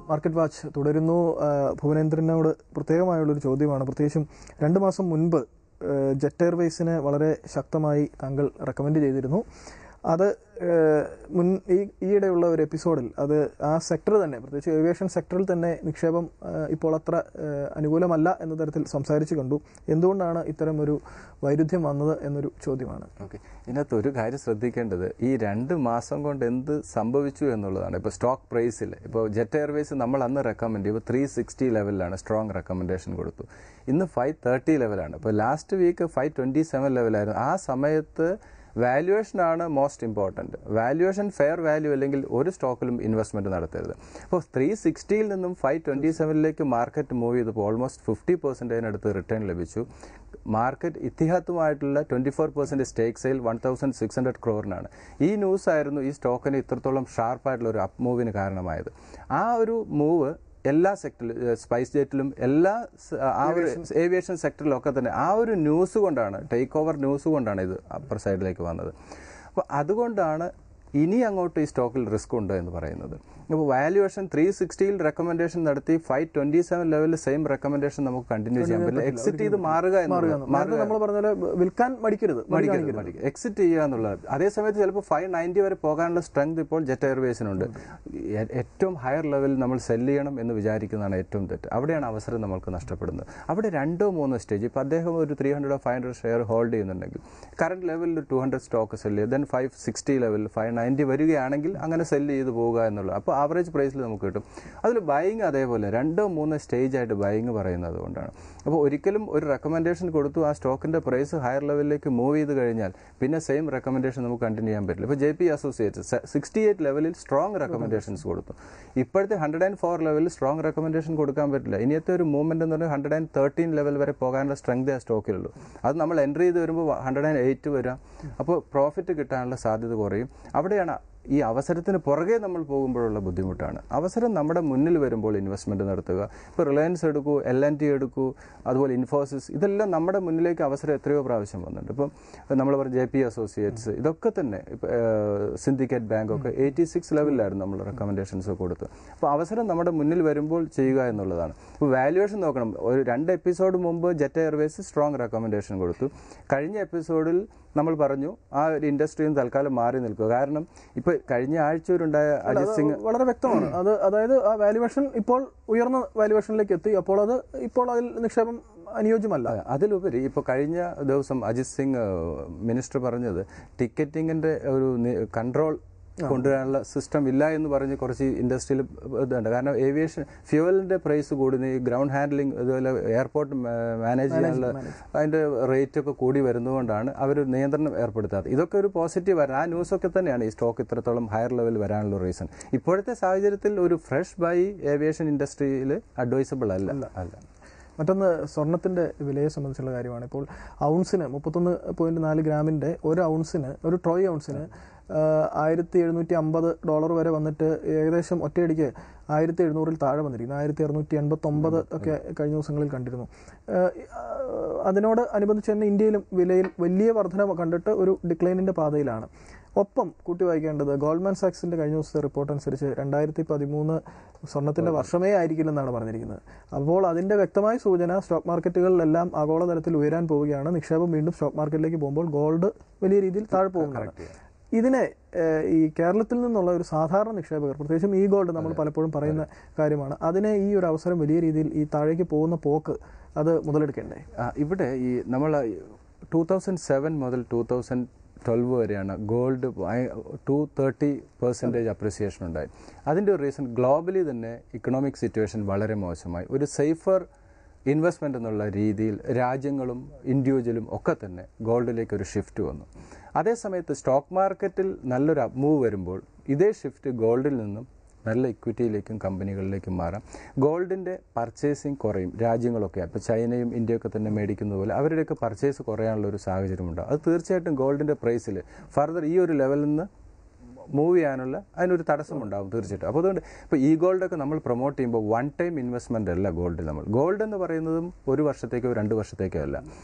Market watch തുടരുന്നു ആ, ഭുവനേന്ദ്രനോട് പ്രത്യേകമായുള്ളൊരു ചോദ്യമാണ് പ്രത്യേകിച്ചും രണ്ട് മാസം മുൻപ് ആ, ജെറ്റ് എയർവേസിനെ വളരെ ശക്തമായി താങ്കൾ റെക്കമെൻഡ് ചെയ്തിരുന്നു അത് ആ, മുൻ ഈ ഈയിടെയുള്ള ഒരു എപ്പിസോഡിൽ അത് ആ സെക്ടർ തന്നെ പ്രത്യേകിച്ച് ഏവിയേഷൻ സെക്ടറിൽ തന്നെ നിക്ഷേപം ആ, ഇപ്പോൾ അത്ര ആ, അനുകൂലമല്ല എന്ന തരത്തിൽ സംസാരിച്ചു കണ്ടു എന്തുകൊണ്ടാണ് ഇത്തരം ഒരു വൈരുദ്ധ്യം വന്നത് എന്നൊരു ചോദ്യമാണ് ഓക്കെ ഇതിനകത്ത് ഒരു കാര്യം ശ്രദ്ധിക്കേണ്ടത് ഈ രണ്ട് മാസം കൊണ്ട് എന്ത് സംഭവിച്ചു എന്നുള്ളതാണ് ഇപ്പോൾ സ്റ്റോക്ക് പ്രൈസിൽ ഇപ്പോൾ ജെറ്റ് എയർവേസ് നമ്മൾ അന്ന് റെക്കമെൻഡ് ചെയ്യുമ്പോൾ ത്രീ സിക്സ്റ്റി ലെവലിലാണ് സ്ട്രോങ് റെക്കമെൻഡേഷൻ കൊടുത്തു ഇന്ന് ഫൈവ് തേർട്ടി ലെവലാണ് ഇപ്പോൾ last week five twenty seven ലെവലായിരുന്നു ആ സമയത്ത് വാല്യുവേഷൻ ആണ് most important valuation fair value അല്ലെങ്കിൽ ഒരു സ്റ്റോക്കിലും ഇൻവെസ്റ്റ്മെന്റ് നടത്തരുത് അപ്പോൾ ത്രീ സിക്സ്റ്റിയിൽ നിന്നും ഫൈവ് ട്വൻറ്റി സെവനിലേക്ക് മാർക്കറ്റ് മൂവ് ചെയ്തപ്പോൾ ഓൾമോസ്റ്റ് ഫിഫ്റ്റി പെർസെൻറ്റേജിനടുത്ത് റിട്ടേൺ ലഭിച്ചു മാർക്കറ്റ് ഇത്തിഹാത്തുമായിട്ടുള്ള twenty four percent stake sale one thousand six hundred ക്രോറിനാണ് ഈ ന്യൂസ് ആയിരുന്നു ഈ സ്റ്റോക്കിന് ഇത്രത്തോളം ഷാർപ്പായിട്ടുള്ള ഒരു അപ്പ് മൂവിന് കാരണമായത് ആ ഒരു മൂവ് എല്ലാ സെക്ടറിലും സ്പൈസ് ജെറ്റിലും എല്ലാ സ- ആ ഒരു ഏവിയേഷൻ സെക്ടറിലും ഒക്കെ തന്നെ ആ ഒരു ന്യൂസ് കൊണ്ടാണ് ടേക്ക് ഓവർ ന്യൂസ് കൊണ്ടാണ് ഇത് അപ്പർ സൈഡിലേക്ക് വന്നത് അപ്പോൾ അതുകൊണ്ടാണ് ഇനി അങ്ങോട്ട് ഈ സ്റ്റോക്കിൽ റിസ്ക് ഉണ്ട് എന്ന് പറയുന്നത് അപ്പോൾ വാല്യുവേഷൻ ത്രീ സിക്സ്റ്റിയിൽ റെക്കമെൻഡേഷൻ നടത്തി ഫൈവ് ട്വന്റി സെവൻ ലെവലിൽ സെയിം റെക്കമെൻഡേഷൻ നമുക്ക് കണ്ടിന്യൂ ചെയ്യാൻ പറ്റില്ല എക്സിറ്റ് ചെയ്ത് മാറുക എന്നുള്ളത് നേരത്തെ നമ്മൾ പറഞ്ഞ പോലെ വിൽക്കാൻ മടിക്കരുത് മടി മടിക്കരുത് മടിക്കരുത് എക്സിറ്റ് ചെയ്യുക എന്നുള്ളത് അതേ സമയത്ത് ചിലപ്പോൾ ഫൈവ് നയൻറ്റി വരെ പോകാനുള്ള സ്ട്രെങ്ത് ഇപ്പോൾ ജെറ്റ് എയർവേസിനുണ്ട് ഏ- ഏറ്റവും ഹയർ ലെവലിൽ നമ്മൾ സെല് ചെയ്യണം എന്ന് വിചാരിക്കുന്നതാണ് ഏറ്റവും തെറ്റ് അവിടെയാണ് അവസരം നമ്മൾക്ക് നഷ്ടപ്പെടുന്നത് അവിടെ രണ്ടോ മൂന്നോ സ്റ്റേജ് ഇപ്പോൾ അദ്ദേഹം ഒരു three hundred five hundred share hold ചെയ്യുന്നുണ്ടെങ്കിൽ കറണ്ട് ലെവലിൽ ടു ഹൺഡ്രഡ് സ്റ്റോക്ക് സെല് ചെയ്യുക then five sixty level five ninety വരികയാണെങ്കിൽ അങ്ങനെ സെല് ചെയ്ത് പോവുക എന്നുള്ളത് അപ്പോൾ ആവറേജ് പ്രൈസിൽ നമുക്ക് കിട്ടും അതിൽ ബൈങ് അതേപോലെ രണ്ടോ മൂന്നോ സ്റ്റേജ് ആയിട്ട് ബൈങ് പറയുന്നത് കൊണ്ടാണ് അപ്പോൾ ഒരിക്കലും ഒരു റെക്കമെൻഡേഷൻ കൊടുത്തു ആ സ്റ്റോക്കിന്റെ പ്രൈസ് ഹയർ ലെവലിലേക്ക് മൂവ് ചെയ്ത് കഴിഞ്ഞാൽ പിന്നെ സെയിം റെക്കമെൻഡേഷൻ നമുക്ക് കണ്ടിന്യൂ ചെയ്യാൻ പറ്റില്ല ഇപ്പോൾ J P associates sixty eight ലെവലിൽ സ്ട്രോങ് റെക്കമെൻഡേഷൻസ് കൊടുത്തു ഇപ്പോഴത്തെ ഹൺഡ്രഡ് ആൻഡ് ഫോർ ലെവലിൽ സ്ട്രോങ് റെക്കമെൻഡേഷൻ കൊടുക്കാൻ പറ്റില്ല ഇനിയത്തെ ഒരു മൂവ്മെന്റ് എന്ന് പറഞ്ഞാൽ ഹൺഡ്രഡ് ആൻഡ് തേർട്ടീൻ ലെവൽ വരെ പോകാനുള്ള സ്ട്രെങ്ത് ആ സ്റ്റോക്കിലുള്ളൂ അത് നമ്മൾ എൻട്രി ചെയ്ത് വരുമ്പോൾ ഹൺഡ്രഡ് ആൻഡ് എയ്റ്റ് വരാം അപ്പോൾ പ്രോഫിറ്റ് കിട്ടാനുള്ള സാധ്യത കുറയും അവിടെയാണ് ഈ അവസരത്തിന് പുറകെ നമ്മൾ പോകുമ്പോഴുള്ള ബുദ്ധിമുട്ടാണ് അവസരം നമ്മുടെ മുന്നിൽ വരുമ്പോൾ ഇൻവെസ്റ്റ്മെന്റ് നടത്തുക ഇപ്പോൾ റിലയൻസ് എടുക്കൂ എൽ എൻ ടി എടുക്കൂ അതുപോലെ ഇൻഫോസിസ് ഇതെല്ലാം നമ്മുടെ മുന്നിലേക്ക് അവസരം എത്രയോ പ്രാവശ്യം വന്നിട്ടുണ്ട് ഇപ്പം നമ്മൾ പറഞ്ഞ ജെ പി അസോസിയേറ്റ്സ് ഇതൊക്കെ തന്നെ ഇപ്പം സിൻഡിക്കേറ്റ് ബാങ്ക് ഒക്കെ എയ്റ്റി സിക്സ് ലെവലിലായിരുന്നു നമ്മൾ റെക്കമെൻഡേഷൻസ് കൊടുത്ത് അപ്പോൾ അവസരം നമ്മുടെ മുന്നിൽ വരുമ്പോൾ ചെയ്യുക എന്നുള്ളതാണ് ഇപ്പോൾ വാല്യുവേഷൻ നോക്കണം ഒരു രണ്ട് എപ്പിസോഡ് മുമ്പ് ജെറ്റ് എയർവേസ് സ്ട്രോങ് റെക്കമെൻഡേഷൻ കൊടുത്തു കഴിഞ്ഞ എപ്പിസോഡിൽ നമ്മൾ പറഞ്ഞു ആ ഒരു ഇൻഡസ്ട്രിയിൽ നിന്ന് തൽക്കാലം മാറി നിൽക്കുക കാരണം ഇപ്പൊ കഴിഞ്ഞ ആഴ്ച ഒരുണ്ടായ അജിത് സിംഗ് വളരെ വ്യക്തമാണ് അത് അതായത് ആ വാല്യുവേഷൻ ഇപ്പോൾ ഉയർന്ന വാല്യുവേഷനിലേക്ക് എത്തി അപ്പോൾ അത് ഇപ്പോൾ അതിൽ നിക്ഷേപം അനുയോജ്യമല്ല അതെ, അതിലുപരി ഇപ്പോൾ കഴിഞ്ഞ ദിവസം അജിത് സിംഗ് മിനിസ്റ്റർ പറഞ്ഞത് ടിക്കറ്റിങ്ങിന്റെ ഒരു കൺട്രോൾ കൊണ്ടുവരാനുള്ള സിസ്റ്റം ഇല്ല എന്ന് പറഞ്ഞ് കുറച്ച് ഇൻഡസ്ട്രിയിൽ ഇതുണ്ട് കാരണം ഏവിയേഷൻ ഫ്യൂവലിന്റെ പ്രൈസ് കൂടുന്നു ഈ ഗ്രൗണ്ട് ഹാൻഡ്ലിംഗ് അതുപോലെ എയർപോർട്ട് മാനേജ് ചെയ്യാനുള്ള അതിന്റെ റേറ്റ് ഒക്കെ കൂടി വരുന്നതുകൊണ്ടാണ് അവർ നിയന്ത്രണം ഏർപ്പെടുത്താത്തത് ഇതൊക്കെ ഒരു പോസിറ്റീവ് ആയിരുന്നു ആ ന്യൂസൊക്കെ തന്നെയാണ് ഈ സ്റ്റോക്ക് ഇത്രത്തോളം ഹയർ ലെവൽ വരാനുള്ള റീസൺ ഇപ്പോഴത്തെ സാഹചര്യത്തിൽ ഒരു ഫ്രഷ് ബൈ ഏവിയേഷൻ ഇൻഡസ്ട്രിയിൽ അഡ്വൈസബിൾ അല്ല അല്ല മറ്റൊന്ന് സ്വർണത്തിന്റെ വിലയെ സംബന്ധിച്ചുള്ള കാര്യമാണ് ഇപ്പോൾ ഔൺസിന് മുപ്പത്തൊന്ന് പോയിന്റ് നാല് ഗ്രാമിന്റെ ഒരു ഔൺസിന് ഒരു ട്രോയ് ഔൺസിന് ആയിരത്തി എഴുന്നൂറ്റി അമ്പത് ഡോളർ വരെ വന്നിട്ട് ഏകദേശം ഒറ്റയടിക്ക് ആയിരത്തി എഴുന്നൂറിൽ താഴെ വന്നിരിക്കുന്നു ആയിരത്തി അറുന്നൂറ്റി എൺപത്തി ഒമ്പത് ഒക്കെ കഴിഞ്ഞ ദിവസങ്ങളിൽ കണ്ടിരുന്നു ഏഹ് അതിനോട് അനുബന്ധിച്ച് തന്നെ ഇന്ത്യയിലും വിലയിൽ വലിയ വർധന കണ്ടിട്ട് ഒരു ഡിക്ലൈനിന്റെ പാതയിലാണ് ഒപ്പം കൂട്ടി വായിക്കേണ്ടത് ഗോൾഡ്മാൻ സാക്സിന്റെ കഴിഞ്ഞ ദിവസത്തെ റിപ്പോർട്ട് അനുസരിച്ച് രണ്ടായിരത്തി പതിമൂന്ന് സ്വർണത്തിന്റെ വർഷമേ ആയിരിക്കില്ലെന്നാണ് പറഞ്ഞിരിക്കുന്നത് അപ്പോൾ അതിന്റെ വ്യക്തമായ സൂചന സ്റ്റോക്ക് മാർക്കറ്റുകളിലെല്ലാം ആഗോളതലത്തിൽ ഉയരാൻ പോവുകയാണ് നിക്ഷേപം വീണ്ടും സ്റ്റോക്ക് മാർക്കറ്റിലേക്ക് പോകുമ്പോൾ ഗോൾഡ് വലിയ രീതിയിൽ താഴെ പോകുന്നതാണ് ഇതിനെ ഏഹ്, ഈ കേരളത്തിൽ നിന്നുള്ള ഒരു സാധാരണ നിക്ഷേപകർ പ്രത്യേകിച്ചും ഈ ഗോൾഡ് നമ്മൾ പലപ്പോഴും പറയുന്ന കാര്യമാണ് അതിനെ ഈ ഒരു അവസരം വലിയ രീതിയിൽ ഈ താഴേക്ക് പോകുന്ന പോക്ക് അത് മുതലെടുക്കേണ്ടേ ആ, ഇവിടെ ഈ നമ്മൾ ടൂ തൗസൻഡ് സെവൻ മുതൽ ടൂ തൗസൻഡ് ട്വൽവ് വരെയാണ് gold to thirty percentage appreciation ഉണ്ടായി അതിൻ്റെ ഒരു റീസൺ ഗ്ലോബലി തന്നെ ഇക്കണോമിക് സിറ്റുവേഷൻ വളരെ മോശമായി ഒരു സേഫർ ഇൻവെസ്റ്റ്മെൻ്റ് എന്നുള്ള രീതിയിൽ രാജ്യങ്ങളും ഇൻഡിവിജ്വലും ഒക്കെ തന്നെ ഗോൾഡിലേക്ക് ഒരു ഷിഫ്റ്റ് വന്നു അതേസമയത്ത് സ്റ്റോക്ക് മാർക്കറ്റിൽ നല്ലൊരു മൂവ് വരുമ്പോൾ ഇതേ ഷിഫ്റ്റ് ഗോൾഡിൽ നിന്നും നല്ല ഇക്വിറ്റിയിലേക്കും കമ്പനികളിലേക്കും മാറാം ഗോൾഡിൻ്റെ പർച്ചേസിങ് കുറയും രാജ്യങ്ങളൊക്കെ അപ്പോൾ ചൈനയും ഇന്ത്യയൊക്കെ തന്നെ മേടിക്കുന്നത് പോലെ അവരുടെയൊക്കെ പർച്ചേസ് കുറയാനുള്ള ഒരു സാഹചര്യമുണ്ട് അത് തീർച്ചയായിട്ടും ഗോൾഡിൻ്റെ പ്രൈസിൽ ഫർദർ ഈ ഒരു ലെവലിൽ നിന്ന് മൂവ് ചെയ്യാനുള്ള അതിനൊരു തടസ്സമുണ്ടാകും തീർച്ചയായിട്ടും അപ്പോൾ അതുകൊണ്ട് ഇപ്പോൾ ഈ ഗോൾഡൊക്കെ നമ്മൾ പ്രൊമോട്ട് ചെയ്യുമ്പോൾ വൺ ടൈം ഇൻവെസ്റ്റ്മെൻ്റ് അല്ല ഗോൾഡിൽ നമ്മൾ ഗോൾഡ് എന്ന് പറയുന്നതും ഒരു വർഷത്തേക്കോ രണ്ട് വർഷത്തേക്കോ അല്ല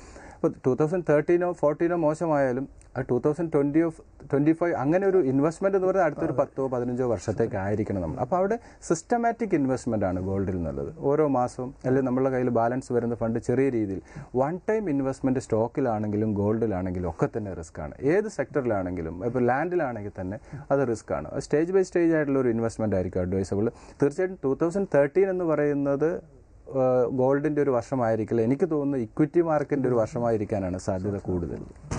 അപ്പോൾ ടൂ തൗസൻഡ് തേർട്ടീനോ ഫോർട്ടീനോ മോശമായാലും ആ ടൂ തൗസൻഡ് ട്വൻറ്റിയോ ട്വൻറ്റി ഫൈവ് അങ്ങനെ ഒരു ഇൻവെസ്റ്റ്മെന്റ് എന്ന് പറയുന്നത് അടുത്തൊരു പത്തോ പതിനഞ്ചോ വർഷത്തേക്ക് ആയിരിക്കണം നമ്മൾ അപ്പോൾ അവിടെ സിസ്റ്റമാറ്റിക് ഇൻവെസ്റ്റ്മെന്റ് ആണ് ഗോൾഡിൽ എന്നുള്ളത് ഓരോ മാസവും അല്ലെങ്കിൽ നമ്മളുടെ കയ്യിൽ ബാലൻസ് വരുന്ന ഫണ്ട് ചെറിയ രീതിയിൽ വൺ ടൈം ഇൻവെസ്റ്റ്മെന്റ് സ്റ്റോക്കിലാണെങ്കിലും ഗോൾഡിലാണെങ്കിലും ഒക്കെ തന്നെ റിസ്ക് ആണ് ഏത് സെക്ടറിലാണെങ്കിലും ഇപ്പോൾ ലാൻഡിലാണെങ്കിൽ തന്നെ അത് റിസ്ക് ആണ് സ്റ്റേജ് ബൈ സ്റ്റേജ് ആയിട്ടുള്ള ഒരു ഇൻവെസ്റ്റ്മെന്റ് ആയിരിക്കും അഡ്വൈസബിൾ തീർച്ചയായിട്ടും ടൂ തൗസൻഡ് തേർട്ടീൻ എന്ന് പറയുന്നത് ഗോൾഡിന്റെ ഒരു വർഷമായിരിക്കില്ല എനിക്ക് തോന്നുന്നു ഇക്വിറ്റി മാർക്കറ്റിന്റെ ഒരു വർഷമായിരിക്കാനാണ് സാധ്യത കൂടുതൽ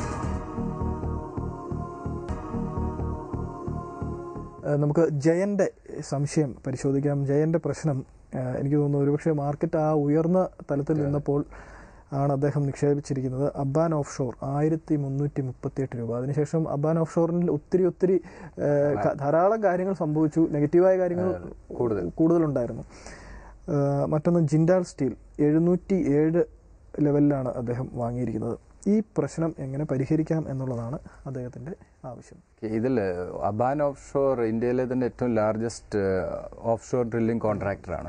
ഏഹ് നമുക്ക് ജയന്റെ സംശയം പരിശോധിക്കാം ജയന്റെ പ്രശ്നം ഏഹ് എനിക്ക് തോന്നുന്നു ഒരുപക്ഷെ മാർക്കറ്റ് ആ ഉയർന്ന തലത്തിൽ നിന്നപ്പോൾ ആണ് അദ്ദേഹം നിക്ഷേപിച്ചിരിക്കുന്നത് അബാൻ ഓഫ് ഷോർ ആയിരത്തി മുന്നൂറ്റി മുപ്പത്തിയെട്ട് രൂപ അതിനുശേഷം അബാൻ ഓഫ് ഷോറിൽ ഒത്തിരി ഒത്തിരി ഏഹ് ക- ധാരാളം കാര്യങ്ങൾ സംഭവിച്ചു നെഗറ്റീവായ കാര്യങ്ങൾ കൂടുതൽ. കൂടുതലുണ്ടായിരുന്നു ഏഹ് മറ്റൊന്ന് ജിൻഡാൽ സ്റ്റീൽ എഴുന്നൂറ്റി ഏഴ് ലെവലിലാണ് അദ്ദേഹം വാങ്ങിയിരിക്കുന്നത് ഈ പ്രശ്നം എങ്ങനെ പരിഹരിക്കാം എന്നുള്ളതാണ് അദ്ദേഹത്തിന്റെ ആവശ്യം ഇതിൽ അബാൻ ഓഫ് ഷോർ ഇന്ത്യയിലെ തന്നെ ഏറ്റവും ലാർജസ്റ്റ് ഓഫ് ഷോർ ഡ്രില്ലിംഗ് കോൺട്രാക്ടറാണ്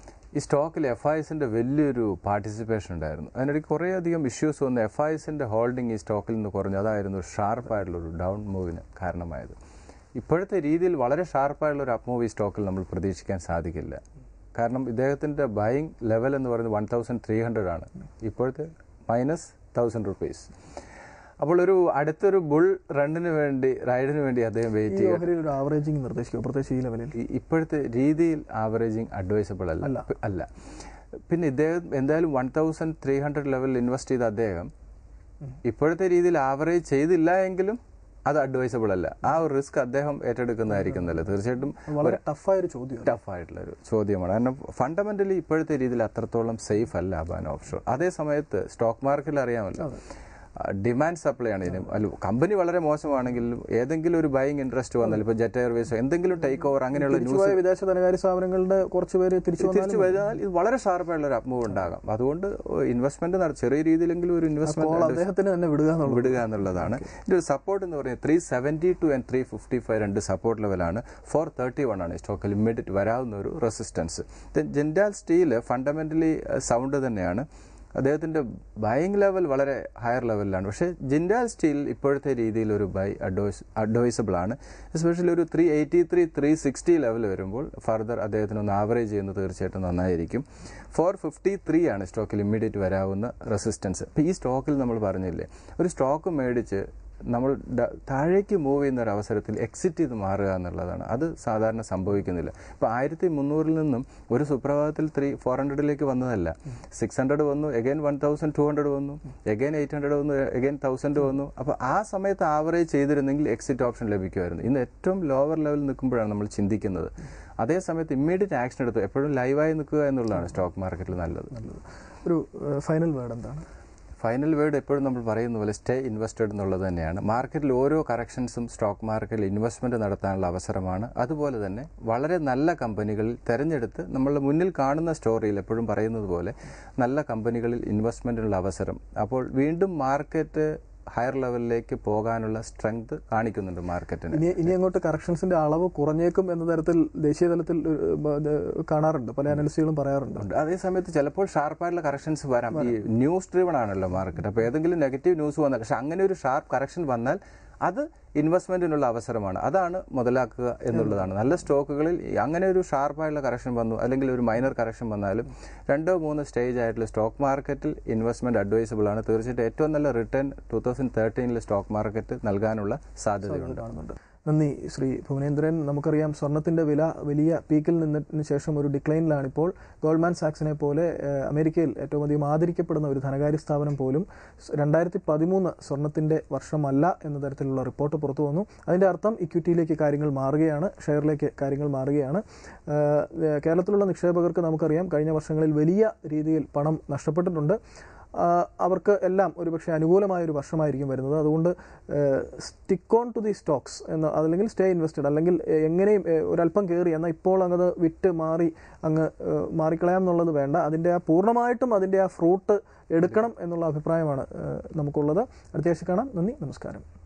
ഈ സ്റ്റോക്കിൽ എഫ് ഐസിന്റെ വലിയൊരു പാർട്ടിസിപ്പേഷൻ ഉണ്ടായിരുന്നു അതിനിടയ്ക്ക് കുറേയധികം ഇഷ്യൂസ് വന്ന് എഫ് ഐസിന്റെ ഹോൾഡിംഗ് ഈ സ്റ്റോക്കിൽ നിന്ന് കുറഞ്ഞു അതായിരുന്നു ഷാർപ്പായിട്ടുള്ള ഒരു ഡൗൺ മൂവിന് കാരണമായത് ഇപ്പോഴത്തെ രീതിയിൽ വളരെ ഷാർപ്പായുള്ള ഒരു അപ്പ് മൂവ് ഈ സ്റ്റോക്കിൽ നമ്മൾ പ്രതീക്ഷിക്കാൻ സാധിക്കില്ല കാരണം ഇദ്ദേഹത്തിന്റെ ബൈങ് ലെവൽ എന്ന് പറയുന്നത് വൺ തൗസൻഡ് ത്രീ ഹൺഡ്രഡ് ആണ് ഇപ്പോഴത്തെ മൈനസ് തൗസൻഡ് റുപ്പീസ് അപ്പോൾ ഒരു അടുത്തൊരു ബുൾ റണ്ണിന് വേണ്ടി റൈഡിന് വേണ്ടി അദ്ദേഹം വെയിറ്റ് ഈ ചെയ്യുക ഓഹരിയിൽ ഒരു ആവറേജിങ് നിർദ്ദേശിക്കുക പ്രത്യേകിച്ച് ഈ ലെവലിൽ ഈ- ഇപ്പോഴത്തെ രീതിയിൽ ആവറേജിങ് അഡ്വൈസബിൾ അല്ല അല്ല. പ- അല്ല പിന്നെ ഇദ്ദേഹം എന്തായാലും വൺ തൗസൻഡ് ത്രീ ഹൺഡ്രഡ് ലെവലിൽ ഇൻവെസ്റ്റ് ചെയ്ത അദ്ദേഹം ഇപ്പോഴത്തെ രീതിയിൽ ആവറേജ് ചെയ്തില്ല എങ്കിലും അത് അഡ്വൈസബിൾ അല്ല ആ ഒരു റിസ്ക് അദ്ദേഹം ഏറ്റെടുക്കുന്നതായിരിക്കും നല്ലത് തീർച്ചയായിട്ടും വളരെ ടഫായ ഒരു ചോദ്യം ടഫ് ആയിട്ടുള്ള ഒരു ചോദ്യമാണ് കാരണം ഫണ്ടമെന്റലി ഇപ്പോഴത്തെ രീതിയിൽ അത്രത്തോളം സേഫ് അല്ല അബാൻ ഓഫ് ഷോർ അതേ സമയത്ത് സ്റ്റോക്ക് മാർക്കറ്റിൽ അറിയാമല്ലോ ഡിമാൻഡ് സപ്ലൈ ആണ് ഇതിന് അല്ല കമ്പനി വളരെ മോശമാണെങ്കിലും ഏതെങ്കിലും ഒരു ബൈങ് ഇൻട്രസ്റ്റ് വന്നാൽ ഇപ്പോൾ ജെറ്റ് എയർവേസോ എന്തെങ്കിലും ടേക്ക് ഓവർ അങ്ങനെയുള്ള ന്യൂസ് തിരിച്ചുപോയ വിദേശ ധനകാര്യ സ്ഥാപനങ്ങളുടെ കുറച്ച് പേര് തിരിച്ചു വന്നാലും തിരിച്ചു വരുന്നാൽ ഇത് വളരെ ഷാർപ്പായുള്ള ഒരു അപ്മൂവ് ഉണ്ടാകാം അതുകൊണ്ട് ഇൻവെസ്റ്റ്മെന്റ് ചെറിയ രീതിയിലെങ്കിലും ഒരു അപ്പോൾ ഇൻവെസ്റ്റ്മെന്റ് അദ്ദേഹത്തിന് തന്നെ വിടുക എന്നുള്ളത് വിടുക എന്നുള്ളതാണ് ഇതിന്റെ ഒരു സപ്പോർട്ട് എന്ന് പറയുന്നത് three seventy two and three fifty five രണ്ട് സപ്പോർട്ട് ലെവലാണ് ഫോർ തേർട്ടി വൺ ആണ് സ്റ്റോക്കിൽ ഇമ്മീഡിയറ്റ് വരാവുന്ന ഒരു resistance Jindal steel fundamentally sound തന്നെയാണ് അദ്ദേഹത്തിന്റെ ബൈങ് ലെവൽ വളരെ ഹയർ ലെവലിലാണ് പക്ഷേ ജിൻഡാൽ സ്റ്റീൽ ഇപ്പോഴത്തെ രീതിയിൽ ഒരു ബൈ അഡ്വൈസ് അഡ്വൈസബിൾ ആണ് എസ്പെഷ്യലി ഒരു three eighty three three sixty level വരുമ്പോൾ ഫർദർ അദ്ദേഹത്തിന് ഒന്ന് ആവറേജ് ചെയ്യുന്നത് തീർച്ചയായിട്ടും നന്നായിരിക്കും ഫോർ ഫിഫ്റ്റി ത്രീ ആണ് സ്റ്റോക്കിൽ ഇമ്മീഡിയറ്റ് വരാവുന്ന റെസിസ്റ്റൻസ് ഇപ്പം ഈ സ്റ്റോക്കിൽ നമ്മൾ പറഞ്ഞില്ലേ ഒരു സ്റ്റോക്ക് മേടിച്ച് നമ്മൾ ഡ- താഴേക്ക് മൂവ് ചെയ്യുന്ന ഒരു അവസരത്തിൽ എക്സിറ്റ് ചെയ്ത് മാറുക എന്നുള്ളതാണ് അത് സാധാരണ സംഭവിക്കുന്നില്ല ഇപ്പോൾ ആയിരത്തി മുന്നൂറിൽ നിന്നും ഒരു സുപ്രഭാതത്തിൽ ത്രീ ഫോർ ഹൺഡ്രഡിലേക്ക് വന്നതല്ല സിക്സ് ഹൺഡ്രഡ് വന്നു again one thousand two hundred വന്നു എഗൈൻ എയ്റ്റ് ഹൺഡ്രഡ് വന്നു എഗൈൻ തൗസൻഡ് വന്നു അപ്പോൾ ആ സമയത്ത് ആവറേജ് ചെയ്തിരുന്നെങ്കിൽ എക്സിറ്റ് ഓപ്ഷൻ ലഭിക്കുമായിരുന്നു ഇന്ന് ഏറ്റവും ലോവർ ലെവലിൽ നിൽക്കുമ്പോഴാണ് നമ്മൾ ചിന്തിക്കുന്നത് അതേ സമയത്ത് ഇമ്മീഡിയറ്റ് ആക്ഷൻ എടുത്തു എപ്പോഴും ലൈവായി നിൽക്കുക എന്നുള്ളതാണ് സ്റ്റോക്ക് മാർക്കറ്റിൽ നല്ലത് ഒരു ഫൈനൽ വേർഡ് എന്താണ് ഫൈനൽ വേർഡ് എപ്പോഴും നമ്മൾ പറയുന്ന പോലെ സ്റ്റേ ഇൻവെസ്റ്റഡ് എന്നുള്ളത് തന്നെയാണ് മാർക്കറ്റിൽ ഓരോ കറക്ഷൻസും സ്റ്റോക്ക് മാർക്കറ്റിൽ ഇൻവെസ്റ്റ്മെന്റ് നടത്താനുള്ള അവസരമാണ് അതുപോലെ തന്നെ വളരെ നല്ല കമ്പനികളിൽ തിരഞ്ഞെടുത്ത് നമ്മളുടെ മുന്നിൽ കാണുന്ന സ്റ്റോറിയിൽ എപ്പോഴും പറയുന്നത് പോലെ നല്ല കമ്പനികളിൽ ഇൻവെസ്റ്റ്മെന്റിനുള്ള അവസരം അപ്പോൾ വീണ്ടും മാർക്കറ്റ് ഹയർ ലെവലിലേക്ക് പോകാനുള്ള സ്ട്രെങ്ത് കാണിക്കുന്നുണ്ട് മാർക്കറ്റിന് ഇനി ഇനി അങ്ങോട്ട് കറക്ഷൻസിന്റെ അളവ് കുറഞ്ഞേക്കും എന്ന തരത്തിൽ ദേശീയ തലത്തിൽ ഒരു, ബ- ഇത് കാണാറുണ്ട് പല അനലിസ്റ്റുകളും പറയാറുണ്ട് ഉണ്ട് അതേ സമയത്ത് ചിലപ്പോൾ ഷാർപ്പായിട്ടുള്ള കറക്ഷൻസ് വരാം ഈ ന്യൂസ് ഡ്രിവൺ ആണല്ലോ മാർക്കറ്റ് അപ്പോൾ ഏതെങ്കിലും നെഗറ്റീവ് ന്യൂസ് വന്നാൽ പക്ഷെ അങ്ങനെ ഒരു ഷാർപ്പ് കറക്ഷൻ വന്നാൽ അത് ഇൻവെസ്റ്റ്മെന്റിനുള്ള അവസരമാണ് അതാണ് മുതലാക്കുക എന്നുള്ളതാണ് നല്ല സ്റ്റോക്കുകളിൽ ഈ അങ്ങനെ ഒരു ഷാർപ്പായിട്ടുള്ള കറക്ഷൻ വന്നു അല്ലെങ്കിൽ ഒരു മൈനർ കറക്ഷൻ വന്നാലും രണ്ടോ മൂന്നോ സ്റ്റേജ് ആയിട്ടുള്ള സ്റ്റോക്ക് മാർക്കറ്റിൽ ഇൻവെസ്റ്റ്മെന്റ് അഡ്വൈസബിൾ ആണ് തീർച്ചയായിട്ടും ഏറ്റവും നല്ല റിട്ടേൺ ടൂ തൗസൻഡ് തേർട്ടീനിൽ സ്റ്റോക്ക് മാർക്കറ്റ് നൽകാനുള്ള സാധ്യതയുണ്ട് കാണുന്നുണ്ട് നന്ദി ശ്രീ ഭുവനേന്ദ്രൻ നമുക്കറിയാം സ്വർണത്തിന്റെ വില വലിയ പീക്കിൽ നിന്നതിന് ശേഷം ഒരു ഡിക്ലൈനിലാണ് ഇപ്പോൾ ഗോൾഡ്മാൻ സാക്സിനെ പോലെ ഏഹ്, അമേരിക്കയിൽ ഏറ്റവും അധികം ആദരിക്കപ്പെടുന്ന ഒരു ധനകാര്യ സ്ഥാപനം പോലും രണ്ടായിരത്തി പതിമൂന്ന് സ്വർണത്തിന്റെ വർഷമല്ല എന്ന തരത്തിലുള്ള റിപ്പോർട്ട് പുറത്തു വന്നു അതിന്റെ അർത്ഥം ഇക്വിറ്റിയിലേക്ക് കാര്യങ്ങൾ മാറുകയാണ് ഷെയറിലേക്ക് കാര്യങ്ങൾ മാറുകയാണ് ഏഹ്, കേരളത്തിലുള്ള നിക്ഷേപകർക്ക് നമുക്കറിയാം കഴിഞ്ഞ വർഷങ്ങളിൽ വലിയ രീതിയിൽ പണം നഷ്ടപ്പെട്ടിട്ടുണ്ട് ആ, അവർക്ക് എല്ലാം ഒരുപക്ഷെ അനുകൂലമായ ഒരു വർഷമായിരിക്കും വരുന്നത് അതുകൊണ്ട് stick on to the stocks എന്ന് അതല്ലെങ്കിൽ സ്റ്റേ ഇൻവെസ്റ്റഡ് അല്ലെങ്കിൽ ഏഹ്, എങ്ങനെയും ഏഹ്, ഒരല്പം കയറി എന്നാൽ ഇപ്പോൾ അങ്ങത് വിറ്റ് മാറി അങ്ങ് ഏഹ്, മാറിക്കളയാം എന്നുള്ളത് വേണ്ട അതിൻ്റെ ആ പൂർണ്ണമായിട്ടും അതിൻ്റെ ആ ഫ്രൂട്ട് എടുക്കണം എന്നുള്ള അഭിപ്രായമാണ് ഏഹ്, നമുക്കുള്ളത് അടുത്ത ആഴ്ച കാണാം നന്ദി നമസ്കാരം